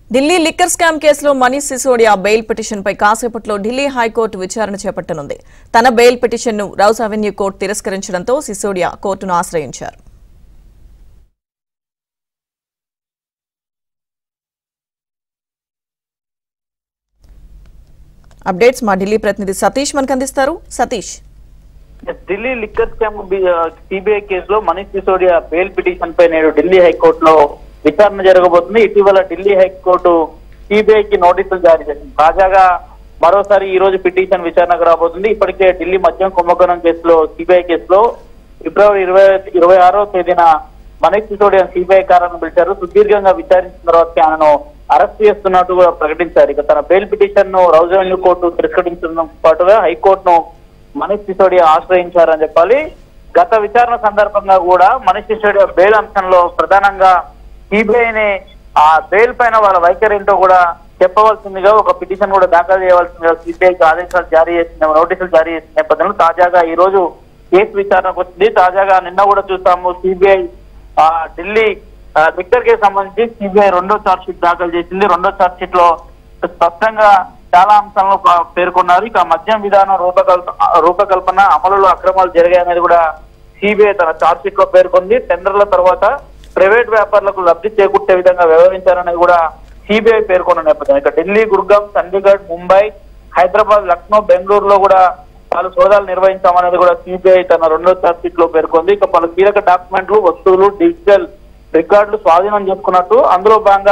Delhi liquor scam కేసులో Manish Sisodia bail petition పై కాసేపట్లో ఢిల్లీ హైకోర్టు విచారణ చేపట్టనుంది తన బెయిల్ పిటిషన్ ను రౌస్ అవెన్యూ కోర్టు తిరస్కరించడంతో సిసోడియా కోర్టును ఆశ్రయించారు అప్డేట్స్ మా ఢిల్లీ ప్రతినిధి సతీష్ మనకు అందిస్తారు Satish Delhi liquor scam CBI కేసులో మనీష్ సిసోడియా బెయిల్ పిటిషన్ పై నేడు ఢిల్లీ హైకోర్టులో విచారణ జరగబోతుంది ఇటీవల ఢిల్లీ హైకోర్టు సిబిఐ కి నోటీసులు జారీ చేసింది తాజాగా మరోసారి ఈ రోజు పిటిషన్ విచారణకు రాబోతుంది ఇప్పటికే ఢిల్లీ మద్యం కుంభకోణం కేసులో సిబిఐ కేసులో ఫిబ్రవరి ఇరవై ఇరవై ఆరో తేదీన మనీష్ సిసోడియా సిబిఐ కారణం పిలిచారు సుదీర్ఘంగా విచారించిన తర్వాత ఆయనను అరెస్ట్ చేస్తున్నట్టు కూడా ప్రకటించారు ఇక తన బెయిల్ పిటిషన్ ను రౌజ్ అవెన్యూ కోర్టు తిరస్కరించడంతో పాటుగా హైకోర్టును మనీష్ సిసోడియా ఆశ్రయించారని చెప్పాలి గత విచారణ సందర్భంగా కూడా మనీష్ సిసోడియా బెయిల్ అంశంలో ప్రధానంగా సిబిఐని ఆ బెయిల్ పైన వాళ్ళ వైఖరి ఏంటో కూడా చెప్పవలసిందిగా ఒక పిటిషన్ కూడా దాఖలు చేయవలసిందిగా సిబిఐకి ఆదేశాలు జారీ చేసిన నోటీసులు జారీ చేసిన నేపథ్యంలో తాజాగా ఈ రోజు కేసు విచారణకు వచ్చింది తాజాగా నిన్న కూడా చూస్తాము సిబిఐ ఆ ఢిల్లీ ఆ, లిక్కర్ కేసు సంబంధించి సిబిఐ రెండో ఛార్జ్ షీట్ దాఖలు చేసింది రెండో ఛార్జ్ షీట్ లో స్పష్టంగా చాలా అంశాలను ప- పేర్కొన్నారు ఇక మద్యం విధానం రూపకల్ప రూపకల్పన అమలులో అక్రమాలు జరిగాయనేది కూడా సిబిఐ తన ఛార్జ్ షీట్ లో పేర్కొంది టెండర్ల తర్వాత ప్రైవేట్ వ్యాపారులకు లబ్ధి చేకూర్చే విధంగా వ్యవహరించారనేది కూడా సిబిఐ పేర్కొన్న నేపథ్యం ఇక ఢిల్లీ గుర్గాం చండీగఢ్ ముంబై హైదరాబాద్ లక్నో బెంగళూరులో కూడా పలు సోదాలు నిర్వహించామనేది కూడా సిబిఐ తన రెండో ఛార్జ్ షీట్ లో పేర్కొంది ఇక పలు కీలక డాక్యుమెంట్లు వస్తువులు డిజిటల్ రికార్డులు స్వాధీనం చేసుకున్నట్టు అందులో భాగంగా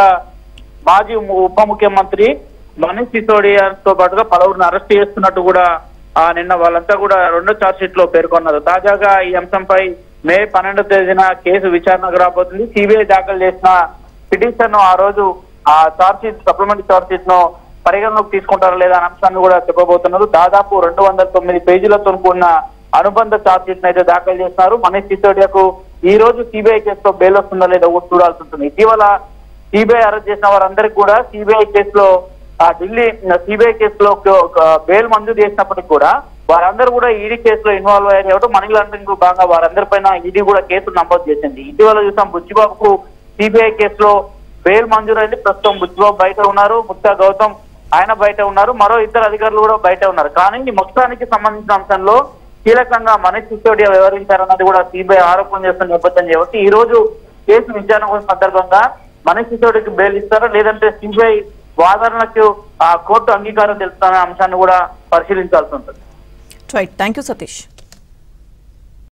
మాజీ ము- ఉప ముఖ్యమంత్రి మనీష్ సిసోడియాతో పాటుగా పలువురిని అరెస్ట్ చేస్తున్నట్టు కూడా ఆ, నిన్న వాళ్ళంతా కూడా రెండో ఛార్జ్ షీట్ లో పేర్కొన్నారు తాజాగా ఈ అంశంపై మే పన్నెండో తేదీన కేసు విచారణకు రాబోతుంది సిబిఐ దాఖలు చేసిన పిటిషన్ ను ఆ రోజు ఆ charge sheet supplementary charge sheet ను పరిగణలోకి తీసుకుంటారా లేదా అనే అంశాన్ని కూడా చెప్పబోతున్నారు దాదాపు రెండు వందల తొమ్మిది పేజీలతో కూడిన అనుబంధ ఛార్జ్ షీట్ అయితే దాఖలు చేస్తున్నారు మనీష్ సిసోడియాకు ఈ రోజు సిబిఐ కేసులో బెయిల్ వస్తుందా లేదా కూడా చూడాల్సి ఉంటుంది ఇటీవల సిబిఐ అరెస్ట్ చేసిన వారందరికీ కూడా సిబిఐ కేసులో ఆ ఢిల్లీ సిబిఐ కేసులో ఒక బెయిల్ మంజూరు చేసినప్పటికీ కూడా వారందరూ కూడా ఈడీ కేసులో ఇన్వాల్వ్ అయ్యారు కాబట్టి మనీ లాండరింగ్ లో భాగంగా వారందరిపైన ఈడీ కూడా కేసులు నమోదు చేసింది ఇటీవల చూసాం బుచ్చిబాబుకు సిబిఐ కేసులో బెయిల్ మంజూరు అయింది ప్రస్తుతం బుచ్చిబాబు బయట ఉన్నారు ముక్తా గౌతమ్ ఆయన బయట ఉన్నారు మరో ఇద్దరు అధికారులు కూడా బయట ఉన్నారు కానీ ఈ మొత్తానికి సంబంధించిన అంశంలో కీలకంగా మనీష్ సిసోడియా వ్యవహరించారన్నది కూడా సిబిఐ ఆరోపణ చేస్తున్న నేపథ్యం కాబట్టి ఈ రోజు కేసు విచారణ కోసం సందర్భంగా మనీష్ సిసోడియాకి బెయిల్ ఇస్తారా లేదంటే సిబిఐ వాదనలకు ఆ కోర్టు అంగీకారం తెలుస్తున్న అంశాన్ని కూడా పరిశీలించాల్సి ఉంటుంది రైట్ థ్యాంక్ యూ సతీష్